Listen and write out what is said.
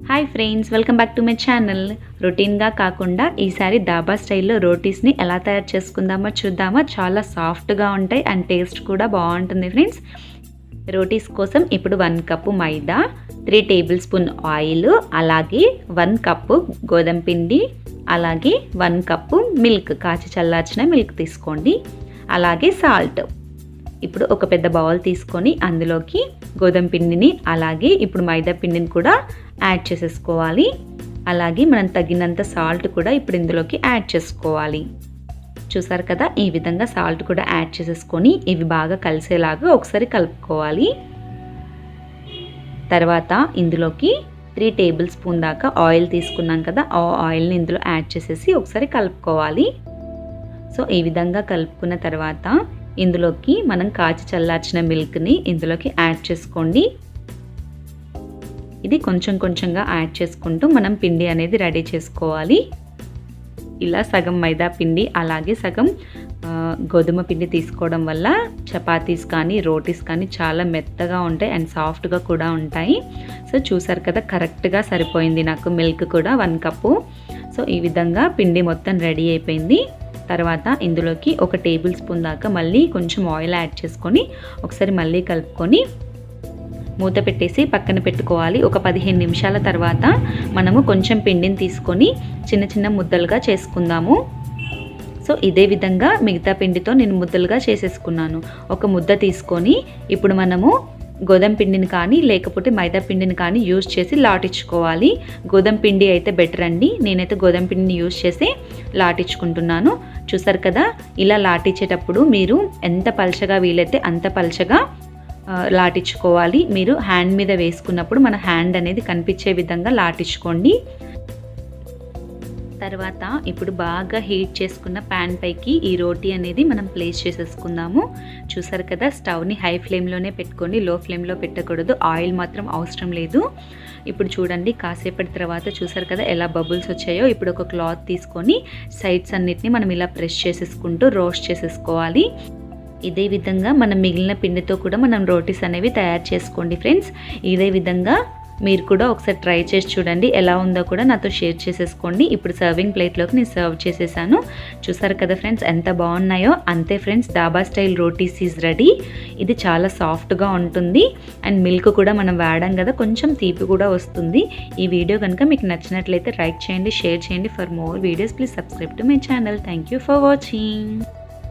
hi friends welcome back to my channel రొటీన్గా కాకుండా ఈసారి దాబా స్టైల్లో రోటీస్ని ఎలా తయారు చేసుకుందామో చూద్దామా చాలా సాఫ్ట్గా ఉంటాయి అండ్ టేస్ట్ కూడా బాగుంటుంది ఫ్రెండ్స్ రోటీస్ కోసం ఇప్పుడు one cup maida three tablespoon oil అలాగే వన్ కప్పు గోధుమ పిండి అలాగే వన్ కప్పు మిల్క్ కాచి చల్లార్చిన మిల్క్ తీసుకోండి అలాగే సాల్ట్ ఇప్పుడు ఒక పెద్ద బౌల్ తీసుకొని అందులోకి గోధుమ పిండిని అలాగే ఇప్పుడు మైదా పిండిని కూడా యాడ్ చేసేసుకోవాలి అలాగే మనం తగినంత సాల్ట్ కూడా ఇప్పుడు ఇందులోకి యాడ్ చేసుకోవాలి చూసారు కదా ఈ విధంగా సాల్ట్ కూడా యాడ్ చేసేసుకొని ఇవి బాగా కలిసేలాగా ఒకసారి కలుపుకోవాలి తర్వాత ఇందులోకి త్రీ టేబుల్ స్పూన్ దాకా ఆయిల్ తీసుకున్నాం కదా ఆ ఆయిల్ని ఇందులో యాడ్ చేసేసి ఒకసారి కలుపుకోవాలి సో ఈ విధంగా కలుపుకున్న తర్వాత ఇందులోకి మనం కాచి చల్లార్చిన మిల్క్ని ఇందులోకి యాడ్ చేసుకోండి ఇది కొంచెం కొంచెంగా యాడ్ చేసుకుంటూ మనం పిండి అనేది రెడీ చేసుకోవాలి ఇలా సగం మైదా పిండి అలాగే సగం గోధుమ పిండి తీసుకోవడం వల్ల చపాతీస్ కానీ రోటీస్ కానీ చాలా మెత్తగా ఉంటాయి అండ్ సాఫ్ట్గా కూడా ఉంటాయి సో చూసారు కదా కరెక్ట్గా సరిపోయింది నాకు మిల్క్ కూడా వన్ కప్పు సో ఈ విధంగా పిండి మొత్తం రెడీ అయిపోయింది తర్వాత ఇందులోకి ఒక టేబుల్ స్పూన్ దాకా మళ్ళీ కొంచెం ఆయిల్ యాడ్ చేసుకొని ఒకసారి మళ్ళీ కలుపుకొని మూత పెట్టేసి పక్కన పెట్టుకోవాలి ఒక పదిహేను నిమిషాల తర్వాత మనము కొంచెం పిండిని తీసుకొని చిన్న చిన్న ముద్దలుగా చేసుకుందాము సో ఇదే విధంగా మిగతా పిండితో నేను ముద్దలుగా చేసేసుకున్నాను ఒక ముద్ద తీసుకొని ఇప్పుడు మనము గోధుమ పిండిని కానీ లేకపోతే మైదా పిండిని కానీ యూజ్ చేసి లాటించుకోవాలి గోధుమ పిండి అయితే బెటర్ అండి నేనైతే గోధుమ పిండిని యూజ్ చేసి లాటించుకుంటున్నాను చూసారు కదా ఇలా లాటించేటప్పుడు మీరు ఎంత పలచగా వీలైతే అంత పలచగా లాటించుకోవాలి మీరు హ్యాండ్ మీద వేసుకున్నప్పుడు మన హ్యాండ్ అనేది కనిపించే విధంగా లాటించుకోండి తర్వాత ఇప్పుడు బాగా హీట్ చేసుకున్న ప్యాన్ పైకి ఈ రోటీ అనేది మనం ప్లేస్ చేసేసుకుందాము చూసారు కదా స్టవ్ని హై ఫ్లేమ్లోనే పెట్టుకొని లో ఫ్లేమ్లో పెట్టకూడదు ఆయిల్ మాత్రం అవసరం లేదు ఇప్పుడు చూడండి కాసేపటి తర్వాత చూసారు కదా ఎలా బబుల్స్ వచ్చాయో ఇప్పుడు ఒక క్లాత్ తీసుకొని సైడ్స్ అన్నిటిని మనం ఇలా ప్రెస్ చేసేసుకుంటూ రోస్ట్ చేసేసుకోవాలి ఇదే విధంగా మనం మిగిలిన పిండితో కూడా మనం రోటీస్ అనేవి తయారు చేసుకోండి ఫ్రెండ్స్ ఇదే విధంగా మీరు కూడా ఒకసారి ట్రై చేసి చూడండి ఎలా ఉందో కూడా నాతో షేర్ చేసేసుకోండి ఇప్పుడు సర్వింగ్ ప్లేట్లోకి నేను సర్వ్ చేసేసాను చూసారు కదా ఫ్రెండ్స్ ఎంత బాగున్నాయో అంతే ఫ్రెండ్స్ డాబా స్టైల్ రోటీస్ ఈజ్ రెడీ ఇది చాలా సాఫ్ట్గా ఉంటుంది అండ్ మిల్క్ కూడా మనం వాడాం కదా కొంచెం తీపి కూడా వస్తుంది ఈ వీడియో కనుక మీకు నచ్చినట్లయితే లైక్ చేయండి షేర్ చేయండి for more videos please subscribe to my channel thank you for watching